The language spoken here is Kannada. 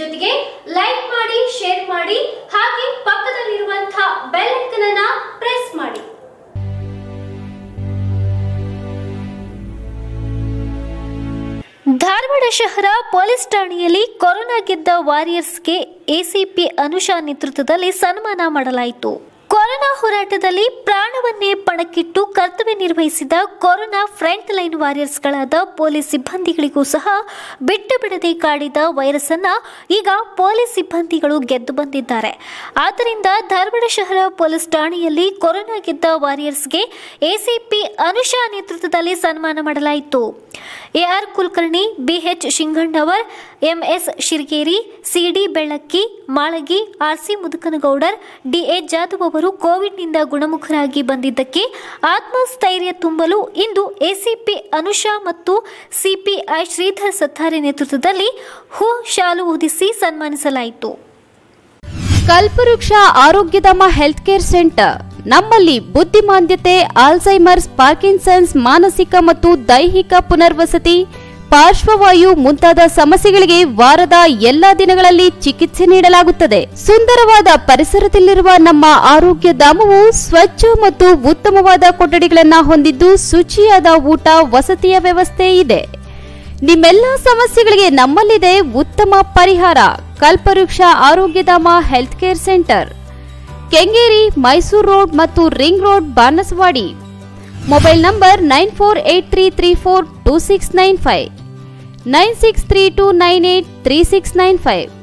ಜೊತೆಗೆ ಲೈಕ್ ಮಾಡಿ ಶೇರ್ ಮಾಡಿ ಹಾಗೆ ಪಕ್ಕದಲ್ಲಿರುವಂತಹ ಬೆಲ್ ಐಕನ್ ಅನ್ನ ಪ್ರೆಸ್ ಮಾಡಿ ಧಾರವಾಡ ಶಹರ ಪೊಲೀಸ್ ಠಾಣೆಯಲ್ಲಿ ಕೊರೋನಾ ಗೆದ್ದ ವಾರಿಯರ್ಸ್ಗೆ ಎಸಿಪಿ ಅನುಷಾ ನೇತೃತ್ವದಲ್ಲಿ ಸನ್ಮಾನ ಮಾಡಲಾಯಿತು ಕೊರೋನಾ ಹೋರಾಟದಲ್ಲಿ ಪ್ರಾಣವನ್ನೇ ಪಣಕ್ಕಿಟ್ಟು ಕರ್ತವ್ಯ ನಿರ್ವಹಿಸಿದ ಕೊರೋನಾ ಫ್ರಂಟ್ ಲೈನ್ ವಾರಿಯರ್ಸ್ಗಳಾದ ಪೊಲೀಸ್ ಸಿಬ್ಬಂದಿಗಳಿಗೂ ಸಹ ಬಿಟ್ಟು ಬಿಡದೆ ಕಾಡಿದ ವೈರಸ್ ಅನ್ನ ಈಗ ಪೊಲೀಸ್ ಸಿಬ್ಬಂದಿಗಳು ಗೆದ್ದು ಬಂದಿದ್ದಾರೆ ಆದ್ದರಿಂದ ಧಾರವಾಡ ಶಹರ ಪೊಲೀಸ್ ಠಾಣೆಯಲ್ಲಿ ಕೊರೋನಾ ಗೆದ್ದ ವಾರಿಯರ್ಸ್ಗೆ ಎಸಿಪಿ ಅನುಷಾ ನೇತೃತ್ವದಲ್ಲಿ ಸನ್ಮಾನ ಮಾಡಲಾಯಿತು AR Kulkarni BH Shinganavar MS Shirgeri CD Bellakki Malagi RC Mudukanagoudar DA Jadhav ಅವರು ಕೋವಿಡ್ನಿಂದ ಗುಣಮುಖರಾಗಿ ಬಂದಿದ್ದಕ್ಕೆ ಆತ್ಮಸ್ಥೈರ್ಯ ತುಂಬಲು ಇಂದು ಎಸಿಪಿ ಅನುಷಾ ಮತ್ತು ಸಿಪಿಐ ಶ್ರೀಧರ್ ಸತ್ತಾರೆ ನೇತೃತ್ವದಲ್ಲಿ ಹೂ ಶಾಲು ಹೊದಿಸಿ ಸನ್ಮಾನಿಸಲಾಯಿತು ಕಲ್ಪವೃಕ್ಷ ಆರೋಗ್ಯಧಾಮ ಹೆಲ್ತ್ ಕೇರ್ ಸೆಂಟರ್ ನಮ್ಮಲ್ಲಿ ಬುದ್ಧಿಮಾಂದ್ಯತೆ ಆಲ್ಝೈಮರ್ಸ್ ಪಾರ್ಕಿನ್ಸನ್ಸ್ ಮಾನಸಿಕ ಮತ್ತು ದೈಹಿಕ ಪುನರ್ವಸತಿ ಪಾರ್ಶ್ವವಾಯು ಮುಂತಾದ ಸಮಸ್ಯೆಗಳಿಗೆ ವಾರದ ಎಲ್ಲಾ ದಿನಗಳಲ್ಲಿ ಚಿಕಿತ್ಸೆ ನೀಡಲಾಗುತ್ತದೆ ಸುಂದರವಾದ ಪರಿಸರದಲ್ಲಿರುವ ನಮ್ಮ ಆರೋಗ್ಯ ಧಾಮವು ಸ್ವಚ್ಛ ಮತ್ತು ಉತ್ತಮವಾದ ಕೊಠಡಿಗಳನ್ನು ಹೊಂದಿದ್ದು ಶುಚಿಯಾದ ಊಟ ವಸತಿಯ ವ್ಯವಸ್ಥೆ ಇದೆ ನಿಮ್ಮೆಲ್ಲ ಸಮಸ್ಯೆಗಳಿಗೆ ನಮ್ಮಲ್ಲಿದೆ ಉತ್ತಮ ಪರಿಹಾರ Kalpavriksha Arogyadhama health care centre Kengeri Mysuru road ಮತ್ತು ring road Banaswadi mobile number nine four eight three three four two six nine five nine six three two nine eight three six nine five